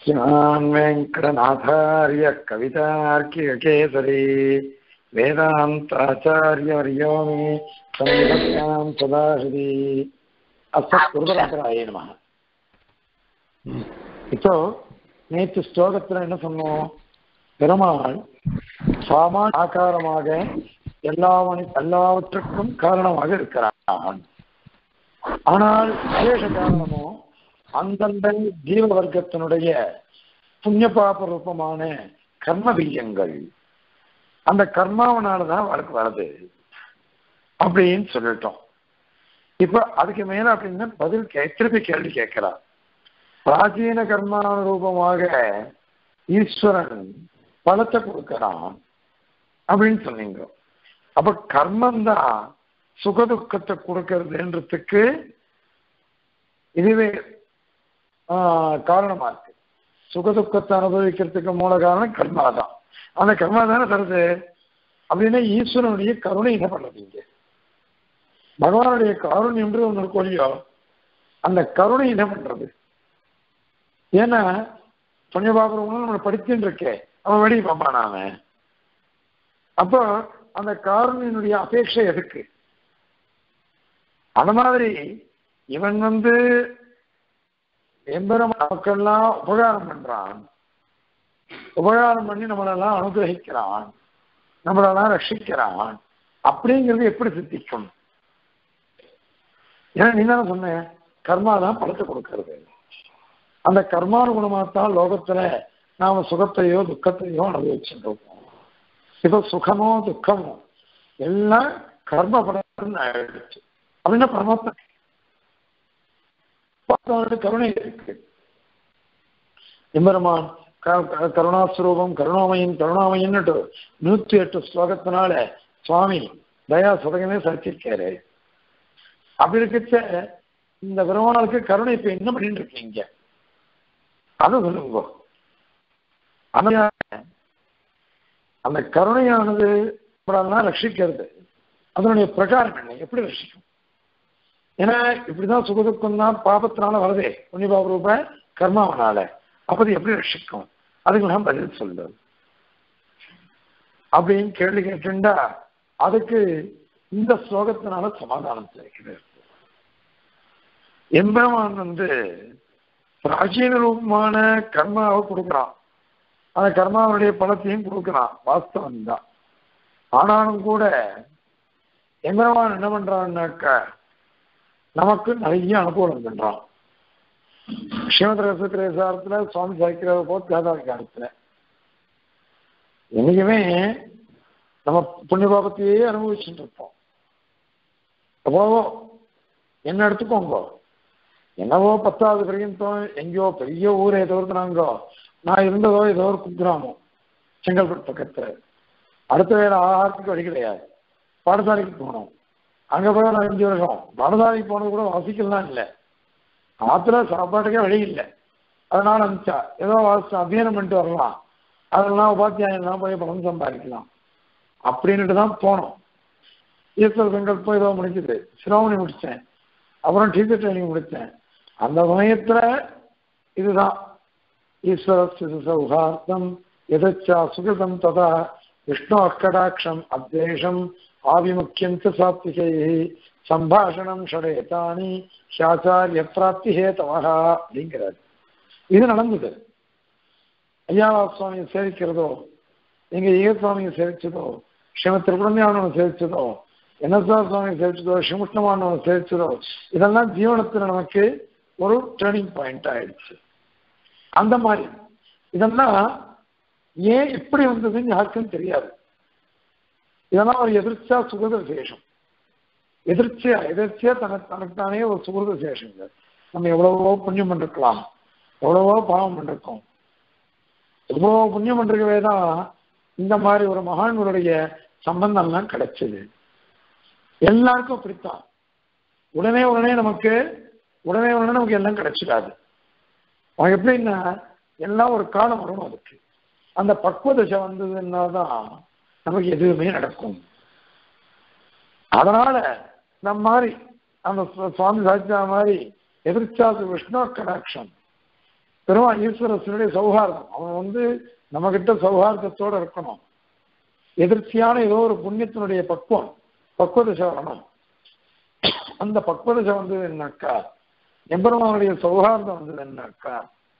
श्रीमान् वेङ्कटनाथार्य कवितार्किककेसरी वेदान्ताचार्यवर्यो मे संविधां सदाशिरी அஸ்மத்குருபராய நம இப்போ நேற்று ஸ்லோகத்துல என்ன சொன்னோம் பெருமாள் சாமா ஆகாரமாக எல்லாவனி எல்லாவற்றுக்கும் காரணமாக இருக்கிறான் ஆனால் விசேஷ காரணமோ அந்தந்த ஜீவ வர்க்கத்தினுடைய புண்ணிய பாப ரூபமான கர்ம பீஜங்கள் அந்த கர்மாவனாலதான் வழக்கு வருது அப்படின்னு சொல்லிட்டோம் இப்ப அதுக்கு மேல அப்படின்னா பதில் கே திருப்பி கேள்வி கேட்கிறார் பிராச்சீன கர்மானுரூபமாக ஈஸ்வரன் பலத்தை கொடுக்கிறான் அப்படின்னு சொன்னீங்க அப்ப கர்மம் தான் சுகதுக்கத்தை கொடுக்கறதுன்றதுக்கு இதுவே காரணமா இருக்கு சுகதுக்கத்தை அனுபவிக்கிறதுக்கு மூல காரணம் கர்மா தான் அந்த கர்மா தானே தருது அப்படின்னா ஈஸ்வரனுடைய கருணை என்ன பண்ணுறது இங்க பகவானுடைய காருண்யம்ன்றது ஒன்று கொள்ளியோ அந்த கருணை என்ன பண்றது ஏன்னா புண்ணியபாபுரம் நம்மளை படிச்சுட்டு இருக்கே அவன் வெளியே பார்ப்பான் அவன் அப்போ அந்த காருண்யனுடைய அபேட்சை எதுக்கு அந்த மாதிரி இவன் வந்து எம்பெரும் மக்கள்லாம் உபகாரம் பண்றான் உபகாரம் பண்ணி நம்மளெல்லாம் அனுகிரகிக்கிறான் நம்மளெல்லாம் ரட்சிக்கிறான் அப்படிங்கிறது எப்படி சித்திக்கும் ஏன்னா நீ தானே சொன்ன கர்மா தான் பலத்தை கொடுக்கறது அந்த கர்மானுகுணமாகத்தான் லோகத்துல நாம சுகத்தையோ துக்கத்தையோ அனுபவிச்சுட்டு இப்ப சுகமோ துக்கமோ எல்லாம் கர்ம படம் ஆயிடுச்சு அப்படின்னா பரமாத்மா கருணை இருக்கு எம்பெருமான் கருணாஸ்வரூபம் கருணாமயின் கருணாமயின்னுட்டு நூத்தி எட்டு ஸ்லோகத்தினால சுவாமி தயா சுதகமே சரிச்சிருக்காரு அப்படி இருக்கச்ச இந்த பெருமாளுக்கு கருணை இப்ப என்ன பண்ணிட்டு இருக்கீங்க அது சொல்லுங்க அந்த கருணையானது ரட்சிக்கிறது அதனுடைய பிரகாரம் என்ன எப்படி ரட்சிக்கும் ஏன்னா இப்படிதான் சுகதுக்கம் தான் பாபத்தினால வருதே புண்ணியபாப ரூப கர்மாவனால அப்ப அது எப்படி ரட்சிக்கும் அதுக்கு நான் பதில் சொல்லு அப்படின்னு கேள்வி கேட்டுண்டா அதுக்கு இந்த ஸ்லோகத்தினால சமாதானம் கிடைக்கிறது எம்பெருமான் வந்து பிராச்சீன ரூபமான கர்மாவை கொடுக்குறான் அந்த கர்மாவுடைய பலத்தையும் கொடுக்குறான் வாஸ்தவம் தான் ஆனாலும் கூட எம்பெருமான் என்ன பண்றான்னாக்கா நமக்கு நிறைய அனுகூலம் பண்றான் ஸ்ரீமத் ரசத்திரேசாரத்துல சுவாமி சாய்க்கிற போது காதாதிகாரத்துல என்னைக்குமே நம்ம புண்ணிய பாபத்தையே அனுபவிச்சுட்டு இருப்போம் எவ்வளவோ என்ன எடுத்துக்கோங்க என்னவோ பத்தாவது பர்யந்தம் எங்கேயோ பெரிய ஊர் ஏதோ இருந்தாங்கோ நான் இருந்ததோ ஏதோ ஒரு குக்கிராமம் செங்கல்பட்டு பக்கத்துல அடுத்த வேலை ஆகாரத்துக்கு வழி கிடையாது பாடசாலைக்கு போனோம் அங்க போய் நான் அஞ்சு வருஷம் பாடசாலைக்கு போனது கூட வாசிக்கலாம் இல்லை ஆத்துல சாப்பாட்டுக்கே வழி இல்லை அதனால அனுப்பிச்சா ஏதோ வாசி அத்தியனம் பண்ணிட்டு வரலாம் அதெல்லாம் உபாத்தியாயம்லாம் போய் பணம் சம்பாதிக்கலாம் அப்படின்ட்டு தான் போனோம் ஈஸ்வர சங்கல்பம் ஏதோ முடிஞ்சது சிரோமணி முடித்தேன் அப்புறம் டீச்சர் ட்ரைனிங் முடித்தேன் அந்த சமயத்துல இதுதான் ஈஸ்வர சௌஹார்த்தம் எதச்சா சுகிருதம் ததா விஷ்ணு அக்கடாட்சம் அத்வேஷம் ஆவிமுக்கியம் சாத்விகை சம்பாஷணம் ஷடேதானி சாச்சாரிய பிராப்தி ஹேதவகா அப்படிங்கிறார் இது நடந்தது ஐயாவா சுவாமியை சேவிக்கிறதோ எங்க ஈக சுவாமியை சேவிச்சதோ ஸ்ரீமத் திருக்குழந்தையானவனை சேவிச்சதோ என்எஸ்ஆர் சுவாமியை சேவிச்சதோ ஸ்ரீமுஷ்ணமானவனை சேவிச்சதோ இதெல்லாம் ஜீவனத்தில் நமக்கு ஒரு டேர்னிங் பாயிண்ட் ஆயிடுச்சு அந்த மாதிரி இதெல்லாம் ஏன் எப்படி வந்ததுன்னு யாருக்கும் தெரியாது இதெல்லாம் ஒரு எதிர்ச்சியா சுகத விசேஷம் எதிர்ச்சியா எதிர்ச்சியா தனக்கு தனக்குத்தானே ஒரு சுகத விசேஷங்க நம்ம எவ்வளவோ புண்ணியம் பண்ணிருக்கலாம் எவ்வளவோ பாவம் பண்ணிருக்கோம் எவ்வளோ புண்ணியம் பண்ணிருக்கவே தான் இந்த மாதிரி ஒரு மகான்களுடைய சம்பந்தம்லாம் கிடைச்சது எல்லாருக்கும் அப்படித்தான் உடனே உடனே நமக்கு உடனே உடனே நமக்கு எல்லாம் கிடைச்சிடாது அவன் எப்படின்னா எல்லாம் ஒரு காலம் வரும் அதுக்கு அந்த பக்குவ தசை வந்ததுன்னா தான் நமக்கு எதுவுமே நடக்கும் அதனால இந்த மாதிரி அந்த சுவாமி சாட்சியா மாதிரி எதிர்ச்சாது விஷ்ணு கடாட்சம் பெருமாள் ஈஸ்வரசனுடைய சௌஹார்தம் அவன் வந்து நம்ம கிட்ட சௌஹார்தத்தோட இருக்கணும் எதிர்ச்சியான ஏதோ ஒரு புண்ணியத்தினுடைய பக்குவம் பக்குவதசை வரணும் அந்த பக்குவதசை வந்தது என்னக்கா எம்பெருமானுடைய சௌஹார்தம் வந்தது என்னக்கா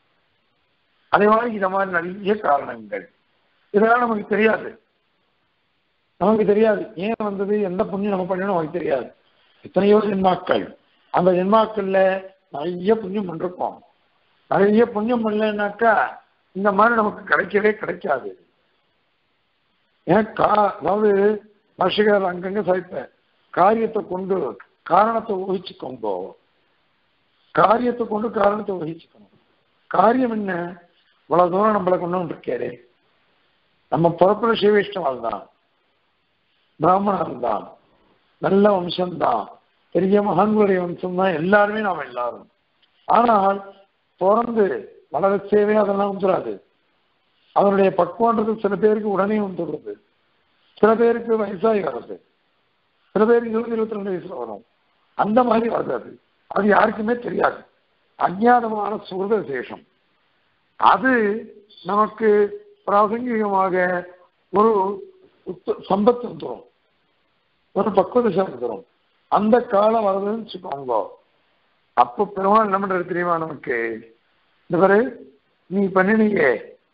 அதே மாதிரி இத மாதிரி நிறைய காரணங்கள் இதெல்லாம் நமக்கு தெரியாது நமக்கு தெரியாது ஏன் வந்தது எந்த புண்ணியம் நம்ம பண்ணணும் நமக்கு தெரியாது எத்தனையோ ஜென்மாக்கள் அந்த ஜென்மாக்கள்ல நிறைய புண்ணியம் பண்ணிருப்போம் நிறைய புண்ணியம் பண்ணலன்னாக்கா இந்த மாதிரி நமக்கு கிடைக்கவே கிடைக்காது ஏன் கா அதாவது பாஷிகர் அங்கங்க சைப்ப காரியத்தை கொண்டு காரணத்தை ஊகிச்சுக்கோங்கோ காரியத்தை கொண்டு காரணத்தை ஊகிச்சுக்கணும் காரியம் என்ன இவ்வளவு தூரம் நம்மளை கொண்டு வந்துருக்காரு நம்ம புறப்புற சிவவிஷ்ணவால் தான் பிராமணர் தான் நல்ல வம்சம்தான் பெரிய மகான்களுடைய வம்சம் தான் எல்லாருமே நாம் எல்லாரும் ஆனால் பிறந்து வளர சேவை அதெல்லாம் வந்துடாது அதனுடைய பக்குவன்றது சில பேருக்கு உடனே வந்துடுறது சில பேருக்கு வயசாகி வர்றது சில பேருக்கு இருபது இருபத்தி ரெண்டு வயசுல வரும் அந்த மாதிரி வருது அது அது யாருக்குமே தெரியாது அஜ்ஞாதமான சுகிருத விசேஷம் அது நமக்கு பிராசங்கிகமாக ஒரு உத்த- சம்பத்து வந்துடும் ஒரு பக்குவதசை வந்துடும் அந்த காலம் வருதுன்னு வச்சுக்கோங்க அப்போ பெருமாள் என்ன பண்றது தெரியுமா நமக்கு இந்த பாரு நீ பண்ணினியே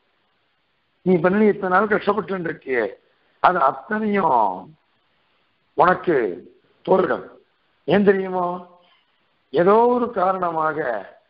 நீ பண்ணி இத்தனை நாள் கஷ்டப்பட்டு இருக்கியே அது அத்தனையும் உனக்கு தோறிடும் ஏன் தெரியுமோ ஏதோ ஒரு காரணமாக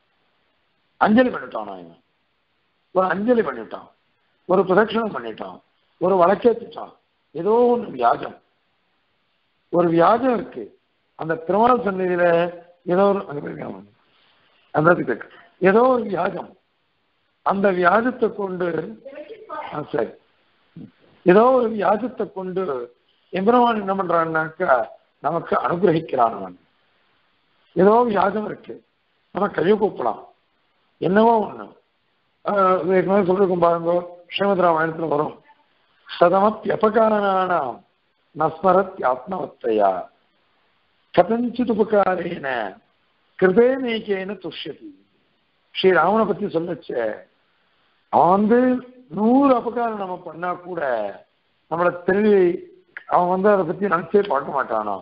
அஞ்சலி பண்ணிட்டான் நான் இவன். ஒரு அஞ்சலி பண்ணிட்டான் ஒரு பிரதட்சணம் பண்ணிட்டான் ஒரு வழக்கேற்றிட்டான் ஏதோ ஒன்று வியாஜம் ஒரு வியாஜம் இருக்கு அந்த திருமண சந்நிதியில ஏதோ ஒரு அங்க போய் ஞாபகம். அந்த இதுக்கு இருக்கு. ஏதோ ஒரு வியாஜம் அந்த வியாஜத்தை கொண்டு ஆ, சரி ஏதோ ஒரு வியாஜத்தை கொண்டு எம்பெருமான் என்ன பண்றான்னாக்கா நமக்கு அனுகிரகிக்கிறான் அவன் ஏதோ வியாஜம் இருக்கு நம்ம கையை கூப்பலாம் என்னவோ ஒண்ணு ஆஹ் ஏற்கனவே சொல்லிருக்கோம் பாருங்க ஸ்ரீமத் ராமாயணத்துல வரும் சதமப்பியபகாரணானாம் நஸ்மரத் ஆத்மவத்தையா கதஞ்சித் உபகாரேன கிருபே நேக்கேன துஷ்யதி ஸ்ரீராமனை பத்தி சொல்லச்சே அவன் வந்து நூறு அபகாரம் நம்ம பண்ணா கூட நம்மளை தெரிவி அவன் வந்து அதை பத்தி நினைச்சே பார்க்க மாட்டானோ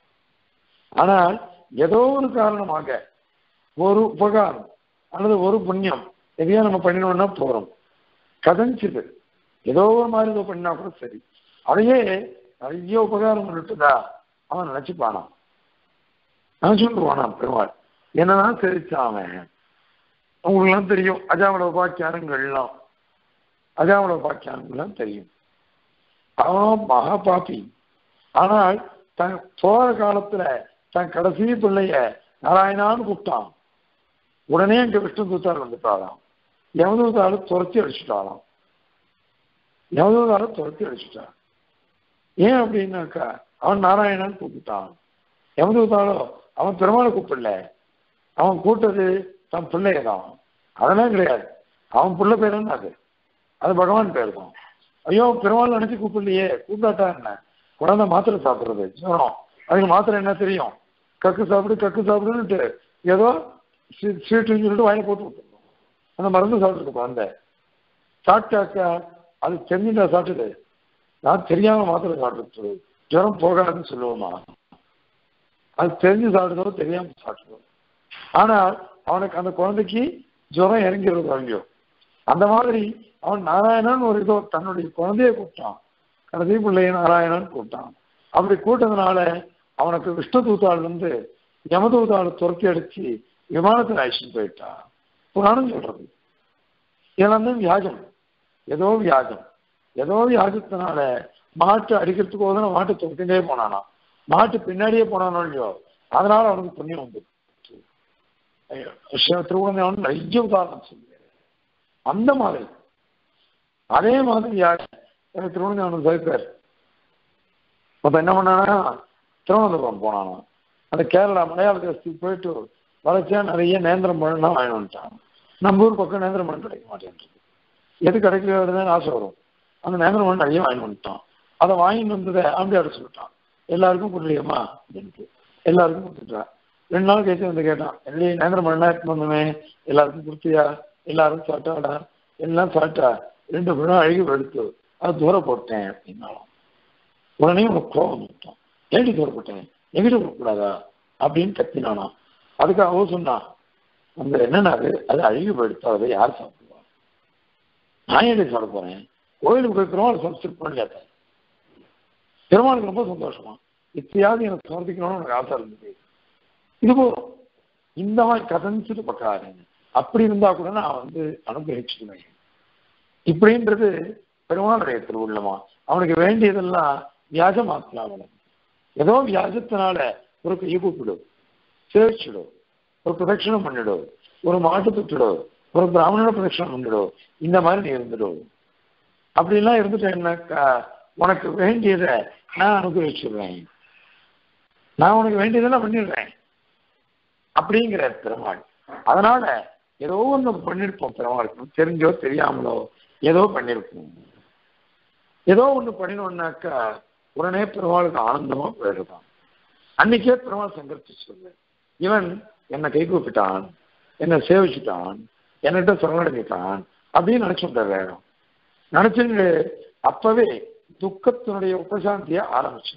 ஆனால் ஏதோ ஒரு காரணமாக ஒரு உபகாரம் அல்லது ஒரு புண்ணியம் எதையோ நம்ம பண்ணினோம்னா போறோம் கதஞ்சிது ஏதோ ஒரு மாதிரி ஏதோ பண்ணா கூட சரி அதையே நிறைய உபகாரம் பண்ணிட்டுதா அவன் நினைச்சுப்பானான் நினைச்சுருவானா பெருமாள் என்னதான் தெரிச்சான் அவன் உங்களுக்குலாம் தெரியும் அஜாமல உபாக்கியானங்கள்லாம் அஜாமல உபாக்கியானங்கள்லாம் தெரியும் அவன் மகா பாப்பி ஆனால் தன் சோழ காலத்துல தன் கடைசி பிள்ளைய நாராயணான்னு கூப்பிட்டான் உடனே அங்க விஷ்ணு தூத்தார் வந்துட்டாராம் யமதூதால துரத்தி அடிச்சுட்டாராம் யமதூதால துரத்தி அடிச்சுட்டான் ஏன் அப்படின்னாக்கா அவன் நாராயணன் கூப்பிட்டான் யமதூதாலோ அவன் பெருமாளை கூப்பிடல அவன் கூட்டது தன் பிள்ளைய தான் அதெல்லாம் கிடையாது அவன் பிள்ளை பேர் என்ன அது அது பகவான் பேர் தான் ஐயோ பெருமாள் நினைச்சு கூப்பிடலையே கூப்பிடாட்டா என்ன குழந்தை மாத்திரை சாப்பிடுறது ஜுரம் அதுக்கு மாத்திரை என்ன தெரியும் கக்கு சாப்பிடு கக்கு சாப்பிடுன்னுட்டு ஏதோ ஸ்வீ- ஸ்வீட்டுன்னு சொல்லிட்டு வாயில போட்டு விட்டுருக்கோம் அந்த மருந்து சாப்பிட்டுருக்கு குழந்தை சாப்பிட்டாக்கா அது தெரிஞ்சுட்டா சாப்பிட்டுது நான் தெரியாம மாத்திரை சாப்பிட்டு ஜுரம் போகாதுன்னு சொல்லுவோமா அது தெரிஞ்சு சாப்பிடுறதோ தெரியாம சாப்பிடுறோம் ஆனால் அவனுக்கு அந்த குழந்தைக்கு ஜுரம் இறங்கிறது வாங்கியோ அந்த மாதிரி அவன் நாராயணன் ஒரு இதோ தன்னுடைய குழந்தைய கூப்பிட்டான் கடைசி பிள்ளைய நாராயணன் கூப்பிட்டான் அப்படி கூட்டதுனால அவனுக்கு விஷ்ணு தூத்தாள் வந்து யமதூதாளை துரத்தி அடிச்சு விமானத்தில் அழைச்சிட்டு போயிட்டான் புராணம் சொல்றது இதெல்லாம் தான் வியாஜம் ஏதோ வியாஜம் ஏதோ வியாஜத்தினால மாட்டு அடிக்கிறதுக்கு போதும் மாட்டு துரத்திட்டே போனானா மாட்டு பின்னாடியே போனானோ இல்லையோ அதனால அவனுக்கு புண்ணியம் வந்து திருவண்ணாமலை நிறைய உதாரணம் சொல்லுவேன் அந்த மாதிரி அதே மாதிரி யார் எனக்கு திருவண்ணாமலை சேர்ப்பார் அப்ப என்ன பண்ணானா திருவனந்தபுரம் போனானா அந்த கேரளா மலையாள தேசத்துக்கு போயிட்டு வளர்ச்சியா நிறைய நேந்திரம் பழம்லாம் வாங்கி வந்துட்டான் நம்ம ஊர் பக்கம் நேந்திரம் பழம் கிடைக்க மாட்டேன்றது எது கிடைக்கிறதுன்னு ஆசை வரும் அந்த நேந்திரம் பழம் நிறைய வாங்கி வந்துட்டான் அதை வாங்கிட்டு வந்ததை ஆம்பியாட சொல்லிட்டான் எல்லாருக்கும் கொடுக்கலையம்மா அப்படின்ட்டு எல்லாருக்கும் கொடுத்துட்டான் ரெண்டு நாள் கழிச்சு வந்து கேட்டான் இல்லையே நேந்திரம் பழம்லாம் எடுத்து வந்தோமே எல்லாருக்கும் கொடுத்தியா எல்லாரும் சாப்பிட்டாடா எல்லாம் சாப்பிட்டா ரெண்டு பழம் அழுகி வெடுத்து அது தூர போட்டேன் அப்படின்னாலும் உடனே உனக்கு கோபம் வந்துட்டோம் ஏடி தூர போட்டேன் எங்கிட்ட போடக்கூடாதா அப்படின்னு கத்தினானா அதுக்கு அவ சொன்னா அந்த என்னன்னா அது அது அழுகி போயிடுத்தா அதை யார் சாப்பிடுவா நான் ஏடி சாப்பிட போறேன் கோயிலுக்கு போய் பெருமாள் சமஸ்கிருப்பான்னு கேட்டேன் பெருமாளுக்கு ரொம்ப சந்தோஷமா இப்பயாவது எனக்கு சமர்ப்பிக்கணும்னு எனக்கு ஆசை இருந்தது இது போதும் இந்த மாதிரி கதஞ்சிட்டு பக்காரு அப்படி இருந்தா கூட நான் வந்து அனுகிரகிச்சுக்குவேன் இப்படின்றது பெருமாளுடைய திருவுள்ளமா அவனுக்கு வேண்டியதெல்லாம் வியாஜமாக்கலாம் ஏதோ வியாஜத்தினால ஒரு கையை கூப்பிடு சேவிச்சிடு ஒரு பிரதட்சணம் பண்ணிடு ஒரு மாட்டு தொட்டுடு ஒரு பிராமண பிரதட்சணம் பண்ணிடு இந்த மாதிரி நீ இருந்துடு அப்படிலாம் இருந்துட்டேன்னாக்கா உனக்கு வேண்டியதை நான் அனுகிரகிச்சிடுறேன் நான் உனக்கு வேண்டியதெல்லாம் பண்ணிடுறேன் அப்படிங்கிற பெருமாள் அதனால ஏதோ ஒன்று பண்ணிருப்போம் பெருமாளுக்கு தெரிஞ்சோ தெரியாமலோ ஏதோ பண்ணிருப்போம் ஏதோ ஒன்று பண்ணினோம்னாக்கா உடனே பெருமாளுக்கு ஆனந்தமா போயிடுதான் அன்னைக்கே பெருமாள் சங்கரிச்சு சொல்லு இவன் என்னை கை கூப்பிட்டான் என்னை சேவிச்சுட்டான் என்கிட்ட சரணடைஞ்சிட்டான் அப்படின்னு நினைச்சுட்ட வேணும் நினைச்சுட்டு அப்பவே துக்கத்தினுடைய உபசாந்திய ஆரம்பிச்சு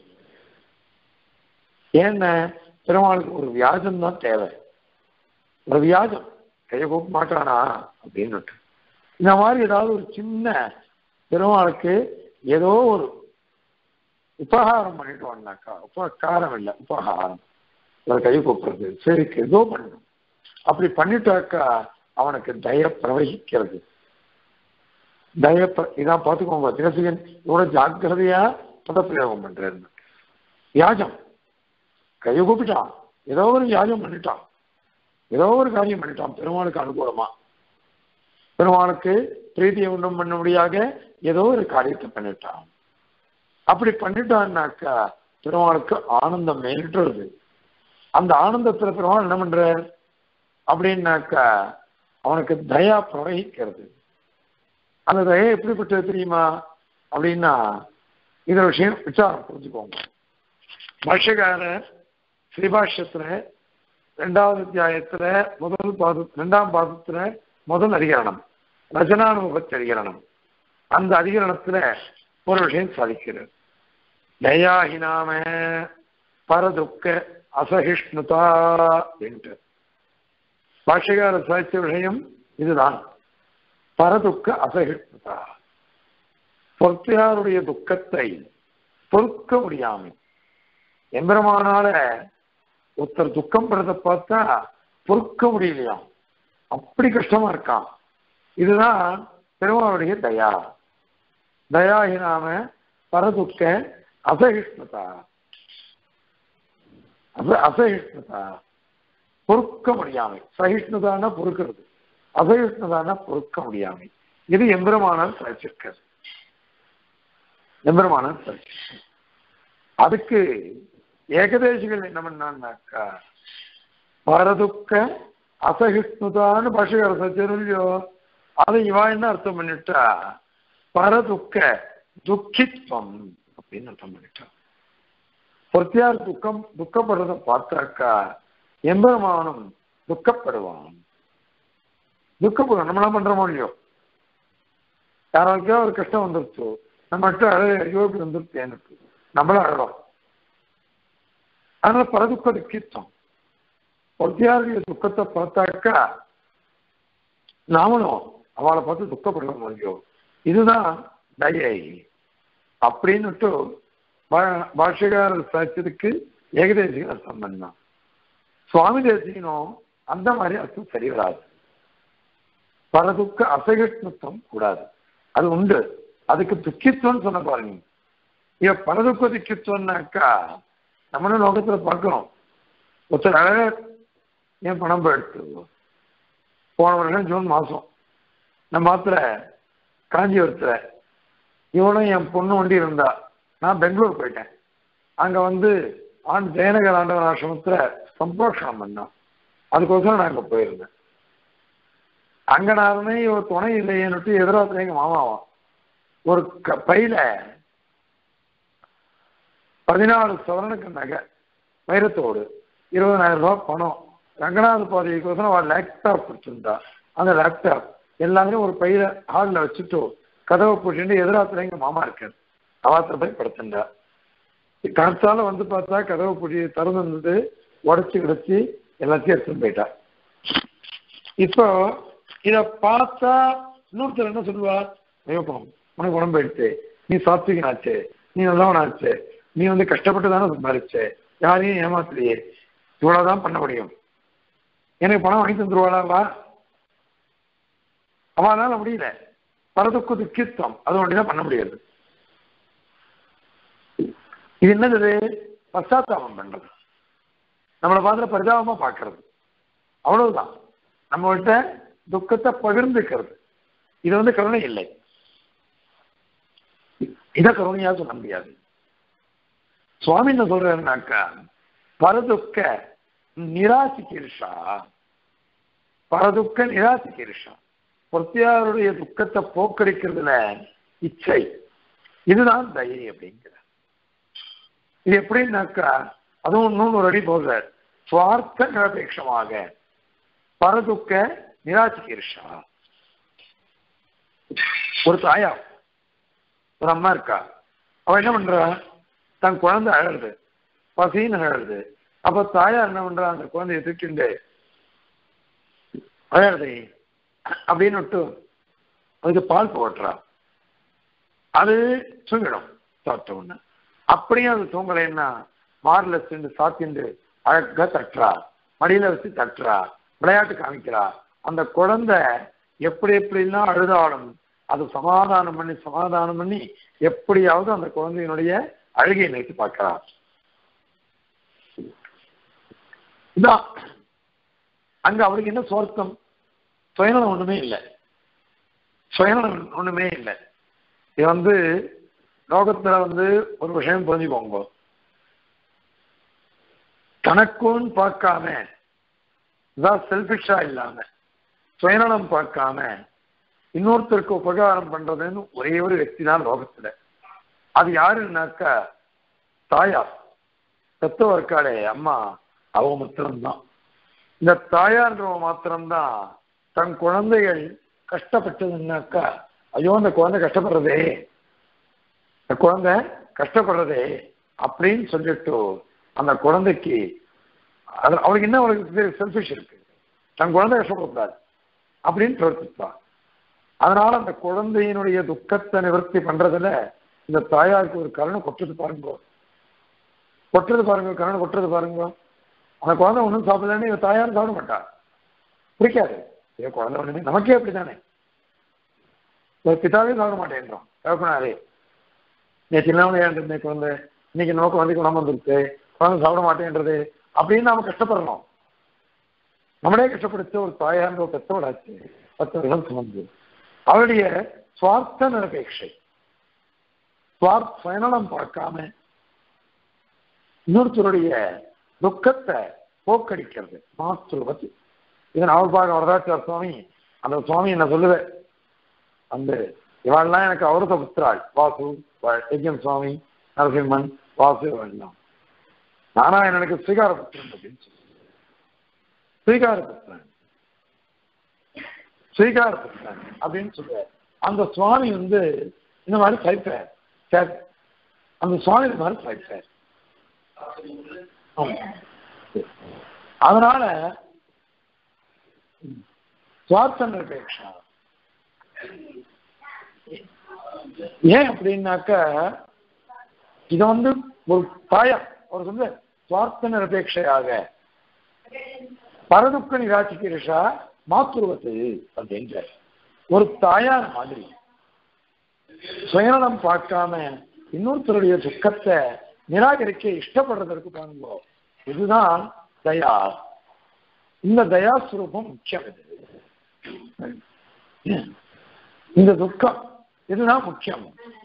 ஏன்னா பெருமாளுக்கு ஒரு வியாஜம் தான் தேவை ஒரு வியாஜம் கையை கூப்ப மாட்டானா அப்படின்னுட்டு இந்த மாதிரி ஏதாவது ஒரு சின்ன பெருமாளுக்கு ஏதோ ஒரு உபகாரம் பண்ணிட்டோம்னாக்கா உபகாரம் இல்லை உபகாரம் ஒரு கை கூப்பிடுறது சரிக்கு ஏதோ பண்ணணும் அப்படி பண்ணிட்டாக்கா அவனுக்கு தய பிரவகிக்கிறது தய இதான் பார்த்துக்கோங்க திரசிகன் இவ்வளவு ஜாக்கிரதையா பதப்பிரயோகம் பண்றாரு வியாஜம் கையை கூப்பிட்டான் ஏதோ ஒரு வியாஜம் பண்ணிட்டான் ஏதோ ஒரு காரியம் பண்ணிட்டான் பெருமாளுக்கு அனுகூலமா பெருமாளுக்கு பிரீதியை உண்டும் பண்ணும்படியாக ஏதோ ஒரு காரியத்தை பண்ணிட்டான் அப்படி பண்ணிட்டான்னாக்கா பெருமாளுக்கு ஆனந்தம் மேலிட்டுறது அந்த ஆனந்தத்துல பெருமாள் என்ன பண்ற அப்படின்னாக்கா அவனுக்கு தயா பிரவகிக்கிறது அந்த தயா எப்படிப்பட்டது தெரியுமா அப்படின்னா இந்த விஷயம் விசாரம் புரிஞ்சுக்கோங்க பாஷ்யக்காரர் ஸ்ரீபாஷ்யத்துல ரெண்டாவது அத்தியாயத்துல முதல் பாத ரெண்டாம் பாதத்துல முதல் அதிகரணம் ரஜனானுபவத்து அதிகரணம் அந்த அதிகரணத்துல ஒரு விஷயம் சாதிக்கிறார் தயாஹினாம பரதுக்க அசகிஷ்ணுதா என்று பாஷ்யகார சாதித்த விஷயம் இதுதான் பரதுக்க அசகிஷ்ணுதா பொறுத்தையாருடைய துக்கத்தை பொறுக்க முடியாமல் எம்பெருமானால ஒருத்தர் துக்கம் படுறத பார்த்தா பொறுக்க முடியலையாம் அப்படி கஷ்டமா இருக்கான் இதுதான் பெருமாளுடைய தயா தயாஹினாம பரதுக்க அசகிஷ்ணுதா அச அசகிஷ்ணுதா பொறுக்க முடியாமை சகிஷ்ணுதான பொறுக்கிறது அசகிஷ்ணுதான பொறுக்க முடியாமை இது எம்பெருமானால் சாதிச்சிருக்காரு எம்பெருமானால் சாதிச்சிருக்காரு அதுக்கு ஏகதேசிகள் என்ன பண்ணான்னாக்கா பரதுக்க அசகிஷ்ணுதான்னு பாஷகார சச்சரும் இல்லையோ அதை இவா என்ன அர்த்தம் பண்ணிட்டா பரதுக்க துக்கித்வம் அப்படின்னு அர்த்தம் பண்ணிட்டா பொறுத்தியார் துக்கம் துக்கப்படுறத பார்த்தாக்கா எம்பெருமானும் துக்கப்படுவான் துக்கப்படுவோம் நம்மளாம் பண்றோமோ இல்லையோ யாராருக்கோ ஒரு கஷ்டம் வந்துருச்சு நம்மகிட்ட அழகு ஐயோ இப்படி வந்துருச்சேன்னு நம்மளும் அழறோம் அதனால பரதுக்க துக்கித்தம் பொறுத்தியாருடைய துக்கத்தை பார்த்தாக்கா நாமளும் அவளை பார்த்து துக்கப்படுற முடியும் இதுதான் தயை அப்படின்னுட்டு பாஷகாரர் சாட்சியத்துக்கு ஏகதேசிக அர்த்தம் பண்ணான் சுவாமி தேசிகனும் அந்த மாதிரி அர்த்தம் சரி வராது பரதுக்க அசகிஷ்ணுத்தம் கூடாது அது உண்டு அதுக்கு துக்கித்துவம் சொன்ன பாருங்க இவ பரதுக்க துக்கித்துவம்னாக்கா நம்மளும் லோகத்துல பார்க்கிறோம் ஒருத்தர் அழக ஏன் பணம் போயிடுத்து போன வருஷம் ஜூன் மாசம் நம்ம மாத்திர காஞ்சிபுரத்துல இவனும் என் பொண்ணு வண்டி இருந்தா நான் பெங்களூர் போயிட்டேன் அங்க வந்து ஆண் ஜெயநகர் ஆண்டவன் ஆசிரமத்துல சம்போஷனம் பண்ணோம் அதுக்கோசரம் நான் அங்க போயிருந்தேன் அங்க நானுமே ஒரு துணை இல்லையேன்னுட்டு எதிராத்துல எங்க மாமாவான் ஒரு க- பையில பதினாலு சவரனுக்கு நகை வைரத்தோடு இருபதாயிரம் ரூபாய் பணம் ரங்கநாத பாதைக்கோசரம் அவள் லேப்டாப் கொடுத்துருந்தா அந்த லேப்டாப் எல்லாரும் ஒரு பையில ஹாலில் வச்சுட்டு கதவை போட்டு எதிராத்துல எங்க மாமா இருக்காரு அவாத்துல போய் படுத்துட்டா காத்தால வந்து பார்த்தா கதவை பூட்டி திறந்து உடச்சி கிடச்சி எல்லாத்தையும் எடுத்துட்டு போயிட்டா இப்போ இத பார்த்தா இன்னொருத்தர் என்ன சொல்லுவா ஐயோப்பம் உனக்கு உடம்பு எடுத்து நீ சாத்விகனாச்சு நீ நல்லவனாச்சு நீ வந்து கஷ்டப்பட்டு தானே சம்பாதிச்ச யாரையும் ஏமாத்தலையே இவ்வளவுதான் பண்ண முடியும் எனக்கு பணம் வாங்கி தந்துருவாளா அவனால முடியல பரதுக்கு துக்கித்தம் அது ஒன்றுதான் பண்ண முடியாது இது என்னது பశ్చాத்தாபம் பண்றது நம்மளை பார்த்து பரிதாபமா பார்க்கறது அவ்வளவுதான் நம்மகிட்ட துக்கத்தை பகிர்ந்துக்கிறது இது வந்து கருணை இல்லை இத கருணையா சொல்ல முடியாது சுவாமி என்ன சொல்றாருனாக்கா பரதுக்க நிராசிக்கிருஷா பரதுக்க நிராசிக்கிருஷா பொத்தியாருடைய துக்கத்தை போக்கடிக்கிறதுல இச்சை இதுதான் தயை அப்படிங்கிற இது எப்படின்னாக்கா அதுவும் இன்னும் ஒரு அடி போடுற சுவார்த்த நிரபேட்சமாக பரதுக்க நிராசிக்கிருஷா ஒரு தாயா ஒரு அம்மா இருக்கா அவ என்ன பண்றா தன் குழந்தை அழகுது பசின்னு அழகுது அப்ப தாயார் என்ன பண்றா அந்த குழந்தைய தூக்கிண்டு அழகுது அப்படின்னு விட்டு அதுக்கு பால் போட்டுறா அது தூங்கிடும் சாப்பிட்ட உடனே அப்படியே அது தூங்கலைன்னா மார்ல சென்று சாத்திண்டு அழகா தட்டுறா மடியில வச்சு தட்டுறா விளையாட்டு காமிக்கிறா அந்த குழந்தை எப்படி எப்படிலாம் அழுதாலும் அது சமாதானம் பண்ணி சமாதானம் பண்ணி எப்படியாவது அந்த குழந்தையினுடைய அழுகையை நினைத்து பார்க்கிறா இதான் அங்க அவருக்கு என்ன சுவர்த்தம் சுயநலம் ஒண்ணுமே இல்லை சுயநலம் ஒண்ணுமே இல்லை இது வந்து லோகத்துல வந்து ஒரு விஷயம் புரிஞ்சுக்கோங்க தனக்கும் பார்க்காம இதான் செல்பிஷா இல்லாம சுயநலம் பார்க்காம இன்னொருத்தருக்கு உபகாரம் பண்றதுன்னு ஒரே ஒரு వ్యక్తి தான் லோகத்துல அது யாருன்னாக்கா தாயார் தத்துவ இருக்காளே அம்மா அவ மாத்திரம்தான் இந்த தாயார்ன்றவ மாத்திரம்தான் தன் குழந்தைகள் கஷ்டப்பட்டதுன்னாக்கா ஐயோ அந்த குழந்தை கஷ்டப்படுறதே இந்த குழந்தை கஷ்டப்படுறதே அப்படின்னு சொல்லிட்டு அந்த குழந்தைக்கு அது அவளுக்கு என்ன அவளுக்கு செல்ஃபிஷ் இருக்கு தன் குழந்தை கஷ்டப்படக்கூடாது அப்படின்னு பிரவர்த்திப்பான் அதனால அந்த குழந்தையினுடைய துக்கத்தை நிவர்த்தி பண்றதுல இந்த தாயாருக்கு ஒரு கருணை கொட்டுறது பாருங்க கொட்டுறது பாருங்க கருணை கொட்டுறது பாருங்க அந்த குழந்தை ஒன்றும் சாப்பிடலன்னு இவ தாயாரும் சாப்பிட மாட்டா பிடிக்காது ஏ குழந்தை ஒண்ணுமே நமக்கே அப்படித்தானே ஒரு பிதாவே சாப்பிட மாட்டேன்றோம் கேட்கணாரே நேற்று என்ன ஏன் குழந்தை இன்னைக்கு நம்ம குழந்தைக்கு உடம்பு வந்துருக்கு குழந்தை சாப்பிட மாட்டேன்றது அப்படின்னு நாம கஷ்டப்படுறோம் நம்மளே கஷ்டப்படுத்த ஒரு தாயார்ன்ற ஒரு பெத்தோடாச்சு பத்து வருஷம் சுமந்து அவருடைய சுவார்த்த நிரபேட்சை சுவார்த் சுயநலம் பார்க்காம இன்னொருத்தருடைய துக்கத்தை போக்கடிக்கிறது மாத்துருவத்து இது நாவல்பாக வரதாச்சார் சுவாமி அந்த சுவாமி என்ன சொல்லுவேன் அந்த இவாள்லாம் எனக்கு அவரத புத்திராள் வாசு யஜ்யம் சுவாமி நரசிம்மன் வாசு எல்லாம் நாராயணனுக்கு ஸ்ரீகார புத்திரன் அப்படின்னு சொல்லி ஸ்ரீகார புத்திரன் ஸ்ரீகார புத்திரன் அப்படின்னு சொல்ற அந்த சுவாமி வந்து இந்த மாதிரி சைப்பார் சார் அந்த சுவாமி இந்த மாதிரி சைப்பார் அதனால சுவார்த்த நிரபேட்சா ஏன் அப்படின்னாக்க இத வந்து ஒரு தாயார் ஒரு சொல்ல சுவார்த்த நிரபேட்சையாக பரதுக்க நிராட்சிக்கிறஷா மாத்துருவத்து அப்படின்ற ஒரு தாயார் மாதிரி சுயநலம் பார்க்காம இன்னொருத்தருடைய துக்கத்தை நிராகரிக்க இஷ்டப்படுறதற்கு பாருங்க இதுதான் தயா இந்த தயாஸ்வரூபம் முக்கியம் இது இந்த துக்கம் இதுதான் முக்கியம்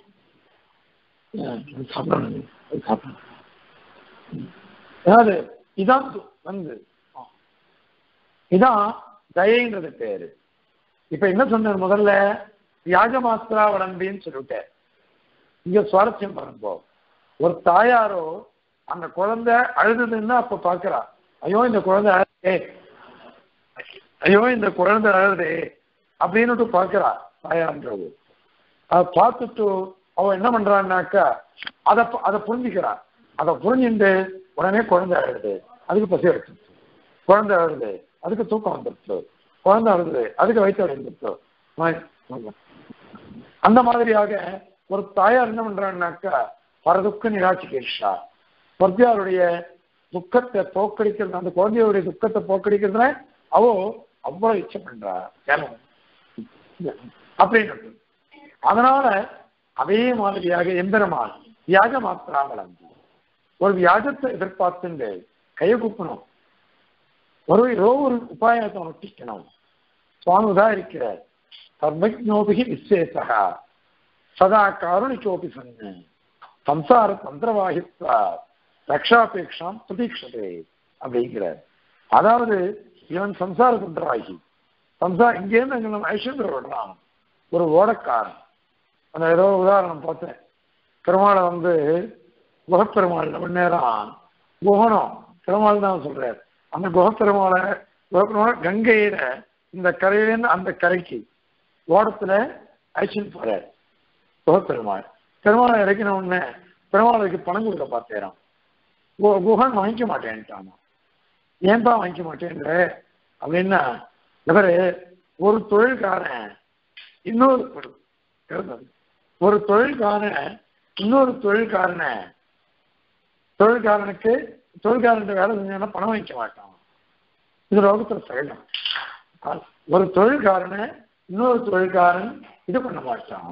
சாப்பிடணும் சாப்பிடணும் அதாவது இதான் வந்து இதான் தயைன்றது பேரு இப்ப என்ன சொன்னார் முதல்ல யாஜமாஸ்திரா வளம்பின்னு சொல்லிவிட்டார் இங்க சுவாரஸ்யம் பாருங்க ஒரு தாயாரோ அந்த குழந்தை அழுதுதுன்னா அப்ப பாக்குறா ஐயோ இந்த குழந்தை அழுதே ஐயோ இந்த குழந்தை அழுதே அப்படின்னுட்டு பார்க்கிறா தாயான்றது அதை பார்த்துட்டு அவ என்ன பண்றான்னாக்கா அதை அதை புரிஞ்சுக்கிறா அதை புரிஞ்சுட்டு உடனே குழந்தை அழுது அதுக்கு பசி எடுத்துச்சு குழந்தை அழுது அதுக்கு தூக்கம் வந்துருச்சு குழந்தை அழுது அதுக்கு வயிற்று அடைந்துருச்சு அந்த மாதிரியாக ஒரு தாயார் என்ன பண்றான்னாக்கா பரதுக்க நிராட்சிகேஷா பர்த்தியாருடைய துக்கத்தை போக்கடிக்கிறது அந்த குழந்தையுடைய துக்கத்தை போக்கடிக்கிறதுல அவோ அவ்வளவு இச்சை பண்றா ஏனம் அப்படின்னு அதனால அதே மாதிரியாக எம்பெருமான் வியாக மாத்திரா வளர்ந்து ஒரு வியாஜத்தை எதிர்பார்த்துண்டு கையை குப்பணும் ஒரு ஏதோ ஒரு உபாயத்தை நொட்டிக்கணும் சுவாமி உதாரிக்கிறார் சர்வஜோபிகி விசேஷா சதா காருணிக்கோபி சன்னு சம்சார தந்திரவாகித்வா ரக்ஷாபேக்ஷாம் பிரதீட்சதே அப்படிங்கிறார் அதாவது இவன் சம்சார தந்திரவாகி சம்சார இங்கேருந்து அங்கே நம்ம ஐஸ்வர்ய விடுறான் ஒரு ஓடக்காரன் அந்த ஏதோ உதாரணம் பார்த்தேன் பெருமாளை வந்து குகப்பெருமாள் ரொம்ப நேரம் குகனம் பெருமாள் தான் சொல்றாரு அந்த குகப்பெருமாளை குகப்பெருமாள் கங்கையில இந்த கரையிலேருந்து அந்த கரைக்கு ஓடத்துல அழிச்சுன்னு போறாரு குகப்பெருமாள் பெருமாளை இறக்கின உடனே பெருமாளுக்கு பணம் கொடுக்க பார்த்தேறான் குகன் வாங்கிக்க மாட்டேன்ட்டான் ஏன்பா வாங்கிக்க மாட்டேன்ற அப்படின்னா இவரு ஒரு தொழில்காரன் இன்னொரு ஒரு தொழில்காரன் இன்னொரு தொழில்காரனை தொழில்காரனுக்கு தொழில்காரன் வேலை செஞ்சானா பணம் வாங்கிக்க மாட்டான் இது லோகத்துல சகஜம் ஒரு தொழில்காரனை இன்னொரு தொழில்காரன் இது பண்ண மாட்டான்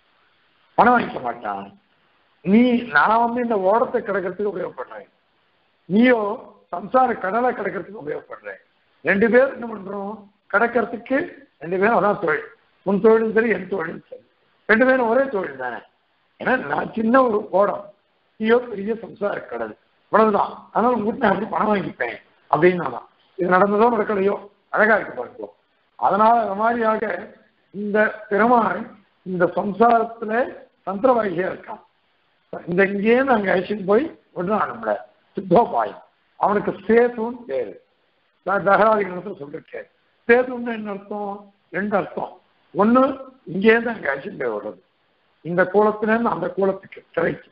பணம் வாங்கிக்க மாட்டான் நீ நான் வந்து இந்த ஓடத்தை கிடக்கிறதுக்கு உபயோகப்படுறேன் நீயோ சம்சார கடலை கிடக்கிறதுக்கு உபயோகப்படுறேன் ரெண்டு பேர் என்ன பண்றோம் கிடக்கிறதுக்கு ரெண்டு பேரும் அதான் தொழில் உன் தொழிலும் சரி என் தொழிலும் சரி ரெண்டு பேரும் ஒரே தொழில் தானே ஏன்னா நான் சின்ன ஒரு ஓடம் நீயோ பெரிய சம்சார கடல் இவ்வளவுதான் அதனால உங்ககிட்ட நான் அப்படி பணம் வாங்கிப்பேன் அப்படின்னு தான் இது நடந்ததோ நடக்கலையோ அழகா இருக்கு பாருங்க அதனால அந்த மாதிரியாக இந்த பெருமாள் இந்த சம்சாரத்துல தந்திரவாகியா இருக்கான் இந்த இங்கேருந்து அங்க அழிச்சுட்டு போய் விடுறான் நம்மள சித்தோபாயம் அவனுக்கு சேதுன்னு பேரு நான் தகராதிகளத்தில் சொல்லிருக்கேன் சேதுன்னு என்ன அர்த்தம் ரெண்டு அர்த்தம் ஒண்ணு இங்கேருந்து அங்க அழிச்சுட்டு போய் விடுறது இந்த கூலத்திலேருந்து அந்த கூலத்துக்கு திரைக்கு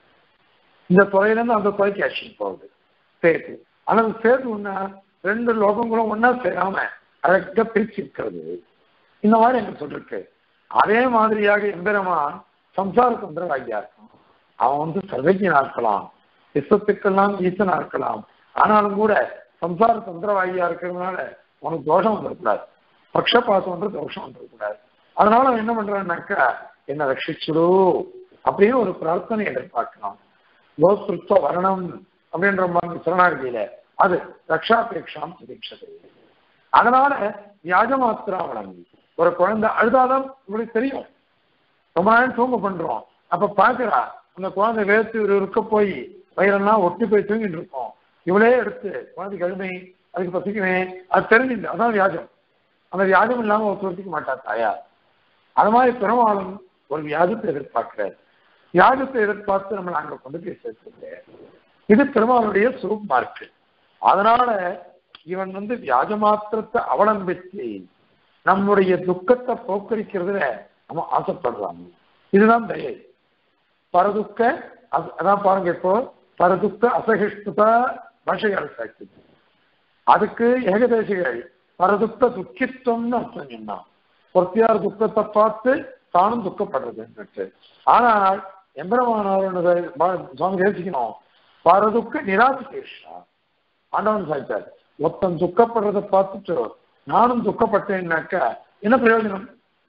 இந்த துறையிலேருந்து அந்த துறைக்கு அழிச்சுட்டு போகுது சேது ஆனால் சேது ஒன்னா ரெண்டு லோகங்களும் ஒன்னா சேராம அழகா பிரிச்சு இருக்கிறது இந்த மாதிரி எனக்கு சொல்லிருக்கு அதே மாதிரியாக எம்பெருமான் சம்சார தந்திரவாகியா இருக்கான் அவன் வந்து சர்வஜனா இருக்கலாம் விஸ்வத்துக்கெல்லாம் ஈசனா இருக்கலாம் ஆனாலும் கூட சம்சார தந்திரவாகியா இருக்கிறதுனால உனக்கு தோஷம் வந்துடக்கூடாது பக்ஷபாசம்ன்ற தோஷம் வந்துடக்கூடாது அதனால அவன் என்ன பண்றான்னாக்கா என்ன ரட்சிச்சுடு அப்படின்னு ஒரு பிரார்த்தனை எதிர்பார்க்கலாம் கோஸ்திருத்வ வரணம் அப்படின்ற மாதிரி சரணாகதியில அது ரக்ஷாபேக்ஷாம் பிரதீட்சதை அதனால வியாஜமாத்திரா வழங்கி ஒரு குழந்தை அழுதாதான் உங்களுக்கு தெரியும் ரொம்ப நேரம் தூங்க பண்றோம் அப்ப பாக்குறா அந்த குழந்தை வேர்த்து இருக்க போய் வயிறெல்லாம் ஒட்டி போய் தூங்கிட்டு இருக்கோம் இவளே எடுத்து குழந்தை கழுமை அதுக்கு பசிக்குவேன் அது தெரிஞ்சுது அதான் வியாஜம் அந்த வியாஜம் இல்லாம ஒரு துரத்திக்க மாட்டா தாயார் அது மாதிரி பெருமாளும் ஒரு வியாஜத்தை எதிர்பார்க்கிறார் வியாஜத்தை எதிர்பார்த்து நம்மளை அங்க கொண்டு போய் சேர்த்துருக்காரு இது பெருமாளுடைய சுரூப் இருக்கு அதனால இவன் வந்து வியாஜ மாத்திரத்தை அவலம்பித்து நம்முடைய துக்கத்தை போக்கடிக்கிறதுல நம்ம ஆசைப்படுறாங்க இதுதான் தயை பரதுக்க அதான் பாருங்க இப்போ பரதுக்க அசகிஷ்டுதா பாஷைகள் சாட்சி அதுக்கு ஏகதேசிகள் பரதுக்க துக்கித்துவம்னு அர்த்தம் சொன்னான் பொறுத்தியார் துக்கத்தை பார்த்து தானும் துக்கப்படுறது ஆனால் எம்பெருமானவருடைய சுவாமி தேசிக்கணும் பரதுக்க நிராசிகேஷா ஆண்டவன் சாய்த்தார் ஒருத்தன் துக்கப்படுறதை பார்த்துட்டு நானும் துக்கப்பட்டேன்னாக்கா என்ன பிரயோஜனம்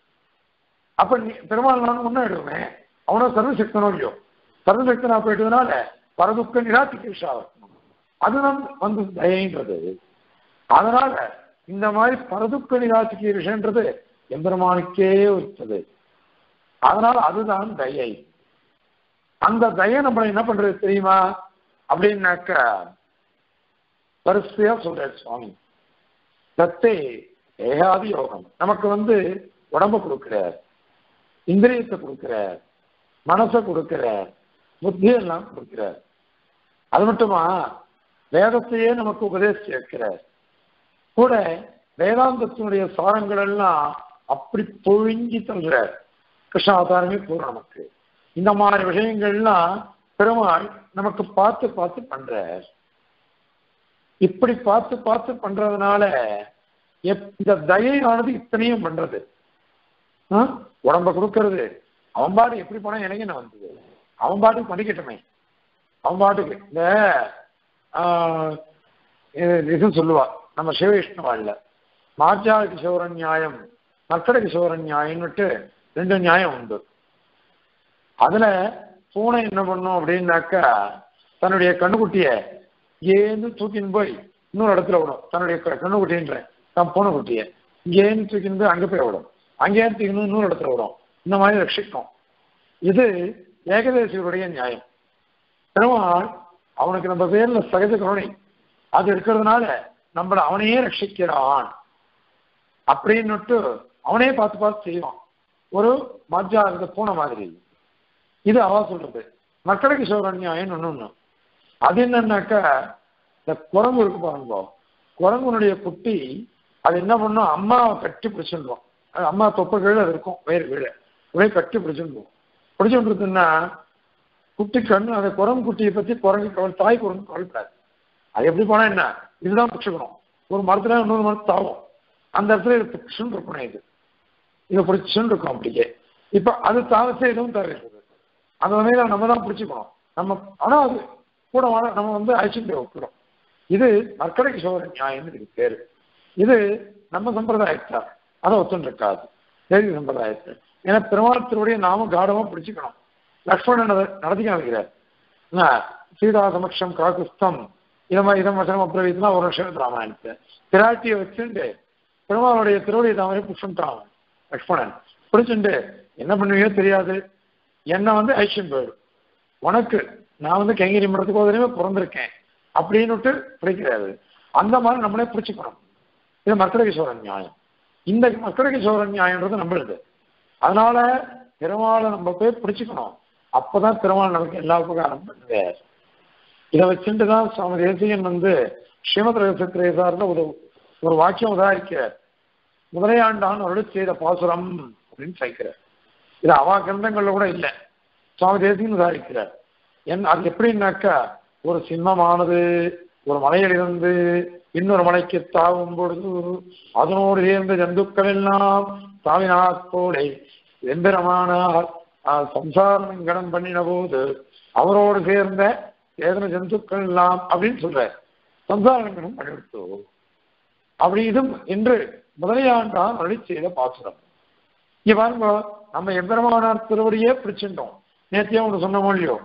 அப்ப நீ பெருமாள் நான் முன்னாடிடுவேன் அவனும் சர்வசக்தனோ இல்லையோ சர்வசக்தனா போயிட்டதுனால பரதுக்க நிராசிகேஷா இருக்கணும் அதுதான் வந்து தயைன்றது அதனால இந்த மாதிரி பரதுக்க நிராசிகேஷன்றது எம்பெருமானுக்கே வைத்தது அதனால அதுதான் தயை அந்த தயை நம்மளை என்ன பண்றது தெரியுமா அப்படின்னாக்கா வரிசையா சொல்றாரு சுவாமி தத்தே ஏகாதி யோகம் நமக்கு வந்து உடம்ப கொடுக்கிறார் இந்திரியத்தை கொடுக்கிறார் மனசை கொடுக்கிறார் புத்தியெல்லாம் கொடுக்கிறார் அது மட்டுமா வேதத்தையே நமக்கு உபதேசிச்சு வைக்கிறார் கூட வேதாந்தத்தினுடைய சாரங்கள் எல்லாம் அப்படி பொழிஞ்சி தள்ளுறார் கிருஷ்ண அவதாரமே போதும் நமக்கு இந்த மாதிரி விஷயங்கள்லாம் பெருமாள் நமக்கு பார்த்து பார்த்து பண்றார் இப்படி பார்த்து பார்த்து பண்றதுனால எப்- இந்த தயையானது இத்தனையும் பண்றது ஆ? உடம்ப கொடுக்கறது அவன் பாட்டு எப்படி போனா எனக்கு என்ன வந்தது அவன் பாட்டுக்கு பண்ணிக்கட்டுமே அவன் பாட்டுக்கு இந்த ஆஹ், இது இது சொல்லுவா நம்ம சிவவிஷ்ணுவாள்ல மார்ஜா கிஷோர நியாயம் மக்கட கிஷோர நியாயம்னுட்டு ரெண்டு நியாயம் உண்டு அதுல பூனை என்ன பண்ணும் அப்படின்னாக்கா தன்னுடைய கண்ணுக்குட்டிய இங்கேருந்து தூக்கின்னு போய் இன்னொரு இடத்துல விடும் தன்னுடைய க- கண்ணுக்குட்டின்ற தான் பூனை குட்டிய இங்கேருந்து தூக்கின்னு போய் அங்க போய் விடும் அங்கேயே தூக்கின்னு இன்னொரு இடத்துல விடும் இந்த மாதிரி ரட்சிக்கும் இது ஏகதேசிகளுடைய நியாயம் பெருமாள் அவனுக்கு நம்ம பேர்ல சகஜ கருணை அது இருக்கிறதுனால நம்மள அவனையே ரட்சிக்கிறான் அப்படின்னுட்டு அவனே பார்த்து பார்த்து செய்வான் ஒரு மஜ்ஜா இருந்த பூனை மாதிரி இது அவ சொல்றது மக்களுக்கு சொல்ற நியாயம் ஒண்ணு அது என்னன்னாக்கா இந்த குரங்கு இருக்கு பாருங்க குரங்குனுடைய குட்டி அது என்ன பண்ணும் அம்மாவை கட்டி பிடிச்சிருந்தோம் அம்மா தொப்பை கீழே அது இருக்கும் வயிறு கீழே அப்படியே கட்டி பிடிச்சிருந்தோம் பிடிச்சிருந்ததுன்னா குட்டி கண்ணு அந்த குரங்கு குட்டியை பத்தி குரங்கு கவலை தாய் குரங்கு கவலைப்படாது அது எப்படி போனா என்ன இதுதான் பிடிச்சிக்கணும் ஒரு மரத்துல இன்னொரு மரத்து தாவும் அந்த இடத்துல இது பிடிச்சுன்னு இருக்கணும் இது இதை பிடிச்சுன்னு இருக்கும் அப்படியே இப்ப அது தாவசே எதுவும் தருகிறது அந்த வகையில நம்ம தான் பிடிச்சிக்கணும் நம்ம ஆனா அது கூட வாழ நம்ம வந்து அழிச்சுட்டு வைக்கிறோம் இது மர்க்கடை கிஷோர நியாயம் இதுக்கு பேரு இது நம்ம சம்பிரதாயத்தார் அதை ஒத்துன்னு இருக்காது தேவி சம்பிரதாயத்தில் ஏன்னா பெருமாள் திருவடியை நாமும் காடமா பிடிச்சிக்கணும் லக்ஷ்மணன் அதை நடத்தி காமிக்கிறார் என்ன, சீதா சமக்ஷம் காகுஸ்தம் இத மாதிரி இதம் வசனம் அப்பிரவீத்னா ஒரு வருஷம் ராமாயணத்தை பிராட்டியை வச்சுட்டு பெருமாளுடைய திருவடியை தாமரை புஷ்பன்ட்டான் லக்ஷ்மணன் பிடிச்சுட்டு என்ன பண்ணுவீங்கோ தெரியாது என்ன வந்து ஐக்கியம் போயிடும் உனக்கு நான் வந்து கைங்கரி மடத்துக்கு போதனையுமே பிறந்திருக்கேன் அப்படின்னுட்டு பிடிக்கிறாரு அந்த மாதிரி நம்மளே பிடிச்சுக்கணும் இது மக்களகீஸ்வரன் நியாயம் இந்த மக்களகீஸ்வரன் நியாயம்ன்றது நம்மளுது அதனால பெருமாளை நம்ம போய் பிடிச்சுக்கணும் அப்பதான் பெருமாள் நமக்கு எல்லா உபகாரம் பண்ணுவார் இதை வச்சுட்டு தான் சுவாமி தேசிகன் வந்து ஸ்ரீமத் ரகசியத்திரேசார்ல ஒரு ஒரு வாக்கியம் உதாரிக்கிறார் முதலையாண்டான் அருள் செய்த பாசுரம் அப்படின்னு சேர்க்கிறார் இது அவா கிரந்தங்கள்ல கூட இல்லை சுவாமி தேசிகன் உதாரிக்கிறார் என் அது எப்படின்னாக்கா ஒரு சிம்மமானது ஒரு மலையிலிருந்து இன்னொரு மலைக்கு தாவும் பொழுது அதனோடு சேர்ந்த ஜந்துக்கள் எல்லாம் தாவினாத்தோடை எந்திரமானார் சம்சாரம் கடன் பண்ணின போது அவரோடு சேர்ந்த ஏதன ஜந்துக்கள் எல்லாம் அப்படின்னு சொல்ற சம்சாரங்கடம் பண்ணிவிட்டு அப்படி இதும் இன்று முதலையாண்டான் அருளி செய்த பாசுரம் இங்க பாருங்க நம்ம எம்பெருமானார் திருவடியே பிடிச்சிட்டோம் நேத்தியே ஒன்று சொன்ன மொழியோ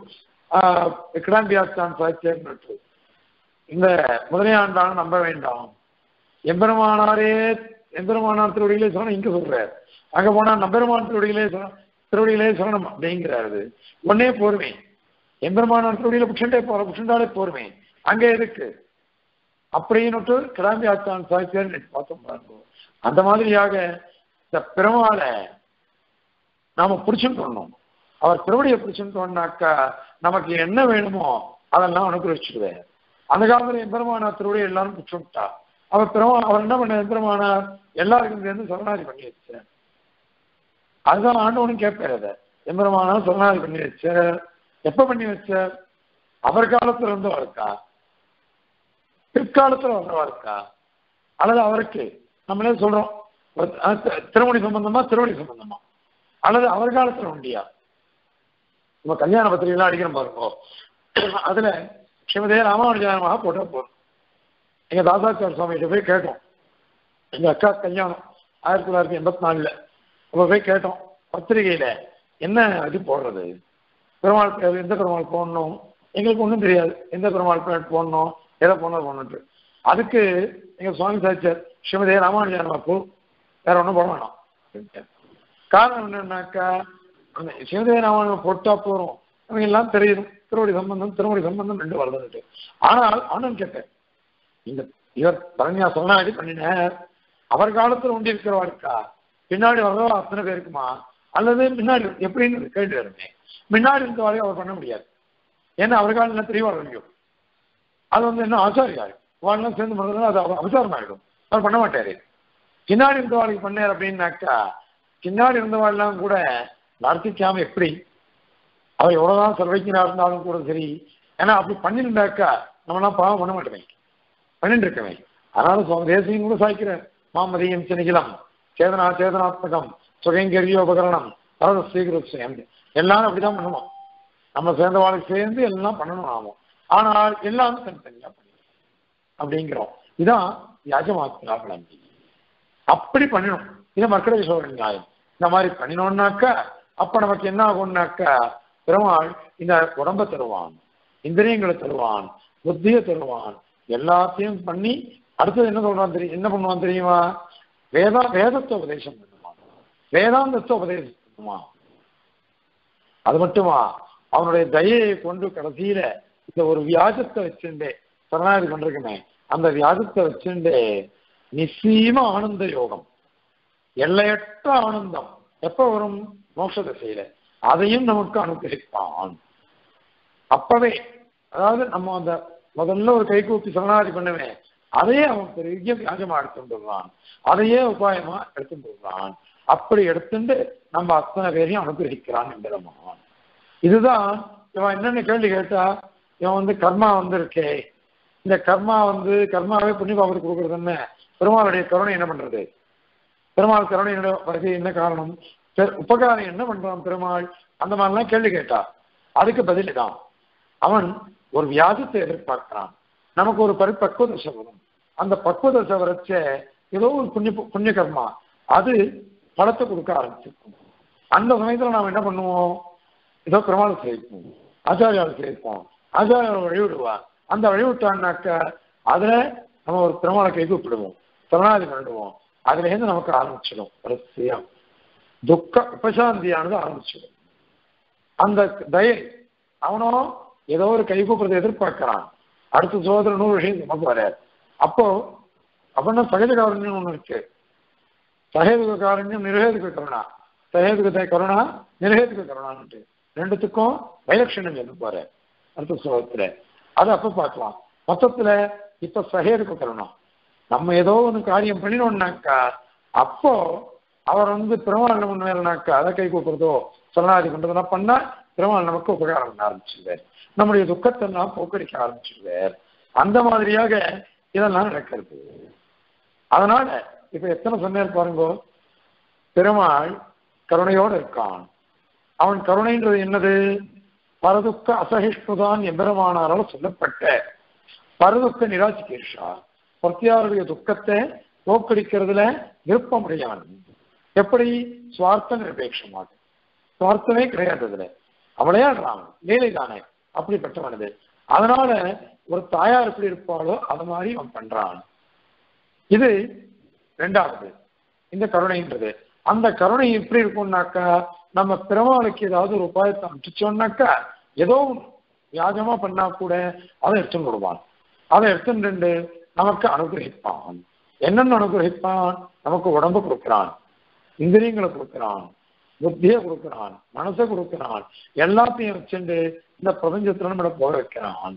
கிடாம்பியாஸ்தான் சாட்சியர்னு இந்த முதலையாண்டான் நம்ப வேண்டாம் எம்பெருமானாரே எம்பெருமானார் திருவடிகளே சொல்லணும் இங்க சொல்றாரு அங்க போனா நம்பெருமான் திருவடிகளே சொல்ல திருவடிகளே சொல்லணும் அப்படிங்கிறாரு ஒன்னே போருமே எம்பெருமானார் திருவடியில புஷண்டே போற புஷண்டாலே போருமே அங்க இருக்கு அப்படின்னுட்டு கிடாம்பி ஆச்சான் சாய்ச்சியர் பார்த்தோம் பாருங்க அந்த மாதிரியாக இந்த பெருமாளை நாம பிடிச்சுட்டோம் அவர் திருவடியை பிடிச்சுட்டோம்னாக்கா நமக்கு என்ன வேணுமோ அதெல்லாம் அனுகிரகிச்சுடுவார் அந்த காலத்துல எம்பெருமானார் திருவடியை எல்லாரும் பிடிச்சுட்டா அவர் பெருமா அவர் என்ன பண்ண எம்பெருமானார் எல்லாருக்கும் சேர்ந்து சரணாதி பண்ணி வச்சார் அதுதான் ஆண்டவனும் கேட்பார் அதை எம்பெருமானார் சரணாதி பண்ணி வச்சார் எப்ப பண்ணி வச்சார் அவர் காலத்துல இருந்தவா இருக்கா பிற்காலத்துல வந்தவா இருக்கா அல்லது அவருக்கு நம்மளே சொல்றோம் திருமணி சம்பந்தமா திருவடி சம்பந்தமா அல்லது அவர் காலத்துல உண்டியா நம்ம கல்யாண பத்திரிகைலாம் அடிக்கிறோம் பாருங்க அதுல ஸ்ரீமதே ராமானுஜானமாக போட்டா போதும் எங்க தாசாச்சார சுவாமிகிட்ட போய் கேட்டோம் எங்க அக்கா கல்யாணம் ஆயிரத்தி தொள்ளாயிரத்தி எண்பத்தி நாலுல அப்ப போய் கேட்டோம் பத்திரிகையில என்ன இது போடுறது பெருமாள் பேர் எந்த பெருமாள் போடணும் எங்களுக்கு ஒன்றும் தெரியாது எந்த பெருமாள் பேர் போடணும் எதை போடணும் போடணுட்டு அதுக்கு எங்க சுவாமி சாச்சார் ஸ்ரீமதே ராமானுஜானமா போ வேற ஒன்றும் போட வேணாம் அப்படின்ட்டு காரணம் என்னன்னாக்கா அந்த சிவதேவ ராமானுஜம் போட்டா போறோம் அவங்க எல்லாம் தெரியும் திருவடி சம்பந்தம் திருவடி சம்பந்தம் ரெண்டு வருதுன்னுட்டு ஆனால் ஆனந்த் கேட்டேன் இந்த இவர் பரணியா சொன்னாடி பண்ணினார் அவர் காலத்துல உண்டி இருக்கிறவா இருக்கா பின்னாடி வர்றவா அத்தனை பேருக்குமா அல்லது முன்னாடி எப்படின்னு கேட்டு வருமே முன்னாடி இருந்த வரையும் அவர் பண்ண முடியாது ஏன்னா அவர் காலம் என்ன தெரியவா இல்லையோ அது வந்து என்ன ஆச்சாரியா வாழ்லாம் சேர்ந்து பண்ணுறதுனா அது அவசாரம் ஆகிடும் அவர் பண்ண மாட்டாரு பின்னாடி இருந்தவாளுக்கு பண்ணார் அப்படின்னாக்கா பின்னாடி இருந்தவாள்லாம் கூட நடத்திக்காம எப்படி அவர் எவ்வளவுதான் செலவைக்கிறா இருந்தாலும் கூட சரி ஏன்னா அப்படி பண்ணிருந்தாக்கா நம்மளாம் பாவம் பண்ண மாட்டோமே பண்ணிட்டு இருக்கவே அதனால சுவாமி தேசியம் கூட சாய்க்கிறார் மாமதியம் சினிகிலம் சேதனா சேதனாத்மகம் சுகைங்கரிய உபகரணம் அதாவது ஸ்ரீகிருஷ்ணம் எல்லாரும் அப்படிதான் பண்ணணும் நம்ம சேர்ந்த வாழ்க்கை சேர்ந்து எல்லாம் பண்ணணும் ஆகும் ஆனால் எல்லாரும் தனித்தனியா பண்ணணும் அப்படிங்கிறோம் இதான் யாஜமாத்ரா விளம்பி அப்படி பண்ணணும் இது மக்களுக்கு சொல்ற நியாயம் இந்த மாதிரி பண்ணினோம்னாக்கா அப்ப நமக்கு என்ன ஆகும்னாக்கா பெருமாள் இந்த உடம்ப தருவான் இந்திரியங்களை தருவான் புத்தியை தருவான் எல்லாத்தையும் பண்ணி அடுத்தது என்ன சொல்றான் தெரியும் என்ன பண்ணுவான் தெரியுமா வேதா வேதத்தை உபதேசம் பண்ணுவான் வேதாந்தத்தை உபதேசம் பண்ணுவான் அது மட்டுமா அவனுடைய தயையை கொண்டு கடைசியில இந்த ஒரு வியாஜத்தை வச்சுண்டே சரணாதி பண்றதுக்குமே அந்த வியாஜத்தை வச்சுண்டே நிச்சயமா ஆனந்த யோகம் எல்லையற்ற ஆனந்தம் எப்ப வரும் மோட்ச திசையில அதையும் நமக்கு அனுகிரகிப்பான் அப்பவே அதாவது நம்ம அந்த முதல்ல ஒரு கை கூப்பி சரணாதி பண்ணுவேன் அதையே அவன் பெரிய வியாஜமா எடுத்துட்டு வருவான் அதையே உபாயமா எடுத்துட்டு வருவான் அப்படி எடுத்துட்டு நம்ம அத்தனை பேரையும் அனுகிரகிக்கிறான் என்கிறமான் இதுதான் இவன் என்னென்ன கேள்வி கேட்டா இவன் வந்து கர்மா வந்திருக்கே இந்த கர்மா வந்து கர்மாவே புண்ணிய பாபத்துக்கு கொடுக்கறது என்ன பெருமாளுடைய கருணை என்ன பண்றது பெருமாள் கருணை என்ன வருகை என்ன காரணம் பெ- உபகாரம் என்ன பண்றான் பெருமாள் அந்த மாதிரிலாம் கேள்வி கேட்டா அதுக்கு பதில் தான் அவன் ஒரு வியாஜத்தை எதிர்பார்க்கிறான் நமக்கு ஒரு பரிபக்குவ தசை வரும் அந்த பக்குவ தசை வரச்ச ஏதோ ஒரு புண்ணிய புண்ணிய கர்மா அது பலத்தை கொடுக்க ஆரம்பிச்சிருக்கும் அந்த சமயத்துல நாம் என்ன பண்ணுவோம் ஏதோ பெருமாளை சேர்ப்போம் ஆச்சாரியாவை சேர்ப்போம் ஆச்சாரியாவை வழிவிடுவார் அந்த வழிவிட்டான்னாக்க அதுல நம்ம ஒரு பெருமாளை கை கூப்பிடுவோம் சரணாதி பண்ணிடுவோம் அதுல இருந்து நமக்கு ஆரம்பிச்சிடும் வரிசையா துக்க உபசாந்தியானது ஆரம்பிச்சிடும் அந்த தயை அவனோ ஏதோ ஒரு கை கூப்பிடுறதை எதிர்பார்க்கிறான் அடுத்த சோதர நூறு விஷயம் நமக்கு வராது அப்போ அப்படின்னா சகஜ காரண்யம் ஒண்ணு இருக்கு சகேதுக காரண்யம் நிரகேதுக கருணா சகேதுக கருணா நிரகேதுக கருணான்ட்டு ரெண்டுத்துக்கும் வைலட்சணம் சொல்லி போற அடுத்த ஸ்லோகத்துல அது அப்ப பார்க்கலாம் மொத்தத்துல இப்ப சகேதுக கருணா நம்ம ஏதோ ஒன்று காரியம் பண்ணினோம்னாக்கா அப்போ அவர் வந்து பெருமாள் நம்ம மேலனாக்கா அதை கை கூப்பிடுறதோ சரணாதி பண்றதெல்லாம் பண்ணா பெருமாள் நமக்கு உபகாரம் பண்ண ஆரம்பிச்சிருவார் நம்முடைய துக்கத்தை எல்லாம் போக்கடிக்க ஆரம்பிச்சிருவார் அந்த மாதிரியாக இதெல்லாம் நடக்கிறது அதனால இப்ப எத்தனை சொன்னார் பாருங்க பெருமாள் கருணையோடு இருக்கான் அவன் கருணைன்றது என்னது பரதுக்க அசகிஷ்ணுதான் எம்பெருமானாரால் சொல்லப்பட்ட பரதுக்க நிராசிகேஷா பிரத்தியாருடைய துக்கத்தை போக்கடிக்கிறதுல விருப்பம் உடையவன் எப்படி சுவார்த்த நிரபேட்சமாக சுவார்த்தமே கிடையாது அதுல அவளையாடுறான் வேலை தானே அப்படிப்பட்டவனது அதனால ஒரு தாயார் எப்படி இருப்பாளோ அது மாதிரி அவன் பண்றான் இது ரெண்டாவது இந்த கருணைன்றது அந்த கருணை எப்படி இருக்கும்னாக்கா நம்ம பெருமாளுக்கு ஏதாவது ஒரு உபாயத்தை அமைச்சோம்னாக்கா ஏதோ ஒண்ணு வியாஜமா பண்ணா கூட அதை எடுத்துன்னு விடுவான் அதை எடுத்துட்டு நமக்கு அனுகிரகிப்பான் என்னென்ன அனுகிரகிப்பான் நமக்கு உடம்பு கொடுக்கிறான் இந்திரியங்களை கொடுக்கிறான் புத்தியை கொடுக்கிறான் மனசை கொடுக்கிறான் எல்லாத்தையும் வச்சுட்டு இந்த பிரபஞ்சத்துல நம்மளை போக வைக்கிறான்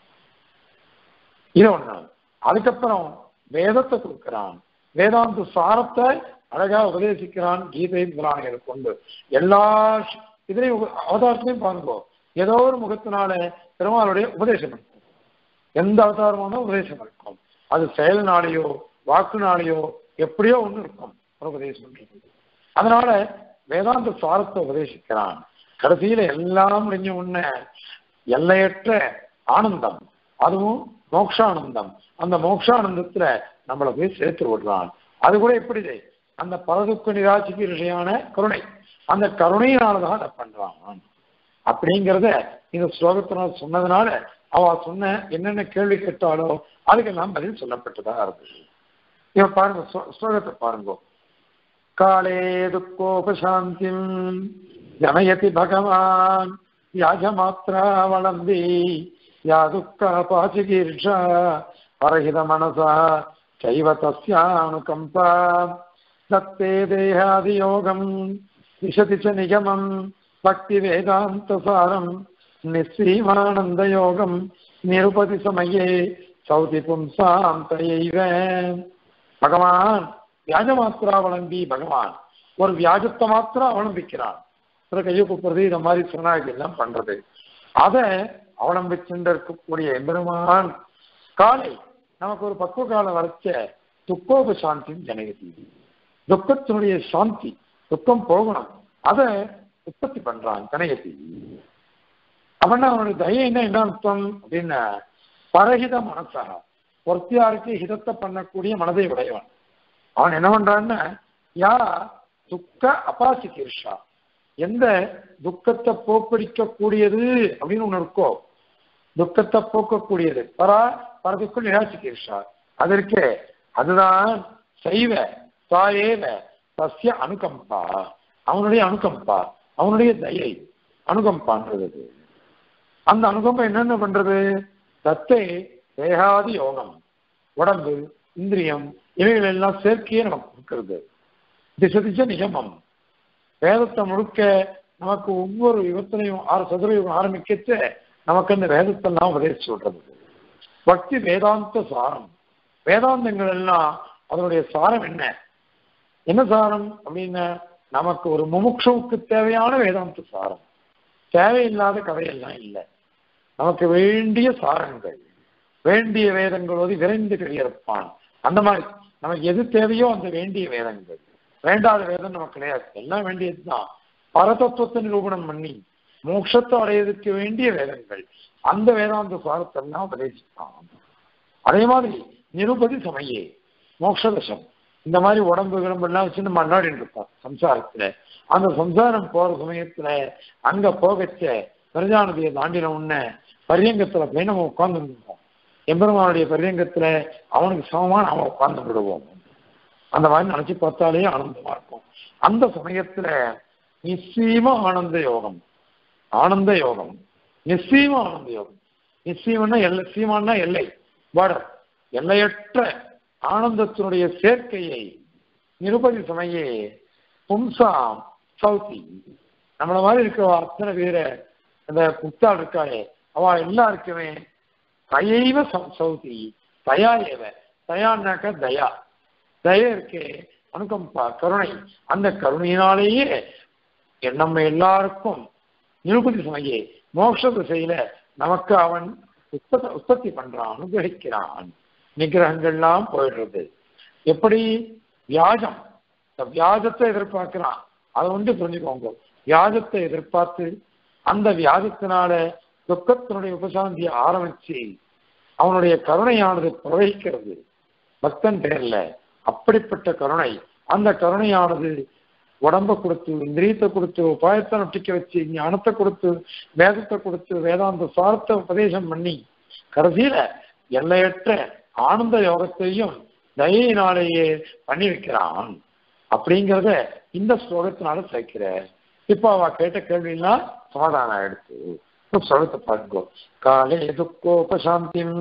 இது ஒண்ணு அதுக்கப்புறம் வேதத்தை கொடுக்கிறான் வேதாந்த சாரத்தை அழகா உபதேசிக்கிறான் கீதை புராணிகளை கொண்டு எல்லா ஷ்- இதுலயும் உப- அவதாரத்திலையும் பாருங்க ஏதோ ஒரு முகத்தினால பெருமாளுடைய உபதேசம் இருக்கும் எந்த அவதாரமான உபதேசம் இருக்கும் அது செயல்னாலேயோ வாக்குனாலேயோ எப்படியோ ஒண்ணு இருக்கும் ஒரு உபதேசம் பண்றது. அதனால வேதாந்த சாரத்தை உபதேசிக்கிறான் கடைசியில எல்லாம் முடிஞ்ச உடனே எல்லையற்ற ஆனந்தம் அதுவும் மோக்ஷானந்தம் அந்த மோக்ஷானந்தத்துல நம்மளை போய் சேர்த்து விடுறான் அது கூட எப்படி அந்த பரதுக்க நிராட்சிக்கு விஷயான கருணை அந்த கருணையினாலதான் அதை பண்றான் அப்படிங்கிறத இந்த ஸ்லோகத்தினால் சொன்னதுனால அவ சொன்ன என்னென்ன கேள்வி கேட்டாலோ அதுக்கெல்லாம் பதில் சொல்லப்பட்டதா இருந்தது இவ பாருங்க ஸ்லோ- ஸ்லோகத்தை பாருங்க காலே துக்கோபசாந்திம் ஜனயதி பகவான் யாஜமாத்ராவளம்பி யா துக்க பாசிகீர்ஷா பரஹித மனசா சைவ தஸ்யானுகம்பா தத்தே தேகாதியோகம் விசதி ச நிகமம் பக்தி வேதாந்தசாரம் நிஸ்ஸீமானந்தயோகம் நிருபதி சமயே சௌதி பும்சாம் தயைவ பகவான் வியாஜ மாத்திராவலம்பி பகவான் ஒரு வியாஜத்தை மாத்திரம் அவலம்பிக்கிறான் சில கையை கூப்பிடுறது இந்த மாதிரி சரணாகி எல்லாம் பண்றது அதை அவலம்பிச்சுட்டு இருக்கக்கூடிய எம்பெருமான் காலை நமக்கு ஒரு பக்குவ காலம் வரைச்ச துக்கோப சாந்தியும் ஜனகதி துக்கத்தினுடைய சாந்தி துக்கம் போகணும் அதை உற்பத்தி பண்றான் கனகதி அவனா அவனுடைய தயை என்ன என்ன அர்த்தம் அப்படின்னா பரஹித மனசா ஒருத்தியாருக்கு ஹிதத்தை பண்ணக்கூடிய மனதை உடையவன் அவன் என்ன பண்றான்னா யா துக்க அபாசி தீர்ஷா எந்த துக்கத்தை போக்கடிக்க கூடியது அப்படின்னு ஒண்ணு இருக்கோ துக்கத்தை போக்கக்கூடியது பரா பரதுக்குள் நிராசி தீர்ஷா அதற்கு அதுதான் செய்வ தாயேவ சசிய அனுகம்பா அவனுடைய அனுகம்பா அவனுடைய தயை அனுகம்பான்றது அந்த அனுகம்பம் என்னென்ன பண்றது தத்தை தேகாதி யோகம் உடம்பு இந்திரியம் இவைகள் எல்லாம் சேர்க்கையே நமக்கு கொடுக்கிறது திசை திசை நிகமம் வேதத்தை முழுக்க நமக்கு ஒவ்வொரு யுகத்திலையும் ஆறு சதுர யுகம் ஆரம்பிக்கச்ச நமக்கு அந்த வேதத்தெல்லாம் உபதேசிச்சு விடுறது பக்தி வேதாந்த சாரம் வேதாந்தங்கள் எல்லாம் அதனுடைய சாரம் என்ன என்ன சாரம் அப்படின்னா நமக்கு ஒரு முமுட்சுவுக்கு தேவையான வேதாந்த சாரம் தேவையில்லாத கதையெல்லாம் இல்லை நமக்கு வேண்டிய சாரங்கள் வேண்டிய வேதங்கள் வந்து விரைந்து கிடையிருப்பான் அந்த மாதிரி நமக்கு எது தேவையோ அந்த வேண்டிய வேதங்கள் வேண்டாத வேதம் நமக்கு கிடையாது எல்லாம் வேண்டியதுதான் பரதத்துவத்தை நிரூபணம் பண்ணி மோட்சத்தை அடையதுக்கு வேண்டிய வேதங்கள் அந்த வேதாந்த சாரத்தெல்லாம் உபதேசிப்பான் அதே மாதிரி நிருபதி சமயே மோட்சதசம் இந்த மாதிரி உடம்பு கிளம்பெல்லாம் வச்சு நம்ம அண்ணாடிட்டு இருப்போம் சம்சாரத்துல அந்த சம்சாரம் போற சமயத்துல அங்க போகச்ச பிரஜாநதியை தாண்டின உடனே பரியங்கத்துல போய் நம்ம உட்கார்ந்து இருப்போம் எம்பெருமானுடைய பரியங்கத்துல அவனுக்கு சமமா நாம உட்கார்ந்து விடுவோம் அந்த மாதிரி நினைச்சு பார்த்தாலே ஆனந்தமா இருக்கும் அந்த சமயத்துல நிச்சயமா ஆனந்த யோகம் ஆனந்த யோகம் நிச்சயமா ஆனந்த யோகம் நிச்சயம்னா எல்லை சீமான்னா எல்லை பார்டர் எல்லையற்ற ஆனந்தத்தினுடைய சேர்க்கையை நிருபதி சமயே பும்சாம் சௌத்தி நம்மள மாதிரி இருக்கிற அத்தனை பேரை அந்த புத்தாள் இருக்காளே அவ எல்லாருக்குமே தயைவ சௌதி தயா ஏவ தயான்னாக்க தயா தய இருக்கே அனுகம்பா கருணை அந்த கருணையினாலேயே நம்ம எல்லாருக்கும் நிருபதி சமயே மோட்ச திசையில நமக்கு அவன் உற்பத்தி உற்பத்தி பண்றான் அனுகிரகிக்கிறான் நிகிரகங்கள்லாம் போயிடுறது எப்படி வியாஜம் இந்த வியாஜத்தை எதிர்பார்க்கிறான் அதை வந்து புரிஞ்சுக்கோங்க வியாஜத்தை எதிர்பார்த்து அந்த வியாஜத்தினால துக்கத்தினுடைய உபசாந்தியை ஆரம்பிச்சு அவனுடைய கருணையானது பிரவகிக்கிறது பக்தன் பேர்ல அப்படிப்பட்ட கருணை அந்த கருணையானது உடம்ப கொடுத்து இந்திரியத்தை கொடுத்து உபாயத்தை நொட்டிக்க வச்சு ஞானத்தை கொடுத்து வேதத்தை கொடுத்து வேதாந்த சாரத்தை உபதேசம் பண்ணி கடைசியில எல்லையற்ற ஆனந்த யோகத்தையும் தயையினாலேயே பண்ணி வைக்கிறான் அப்படிங்கிறத இந்த ஸ்லோகத்தினால சேர்க்கிற இப்ப அவ கேட்ட கேள்வியெல்லாம் சமாதானம் ஆயிடுச்சு ஸ்லோகத்தை பாருங்கோ காலே துக்கோபசாந்திம்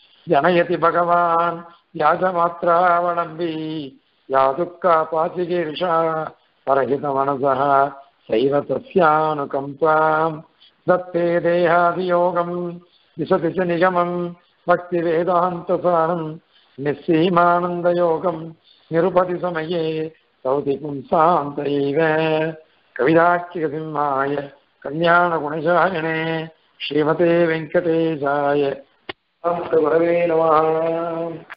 ஜனயதி பகவான் யாஜமாத்திராவலம்பி யா துக்கா பாசிகீர்ஷா பரஹித மனசா சைவ தஸ்யானுகம்பாம் தத்தே தேகாதியோகம் திசதி ச நிகமம் பக்தி வேதாந்தசாரம் நிச்சயமானந்தயோகம் நிருபதி சமயே சௌதி பும்சாந்தைவ கவிதாக்கிக சிம்மாய கல்யாண குணசாயனே ஸ்ரீமதே வெங்கடேசாய குரவே நம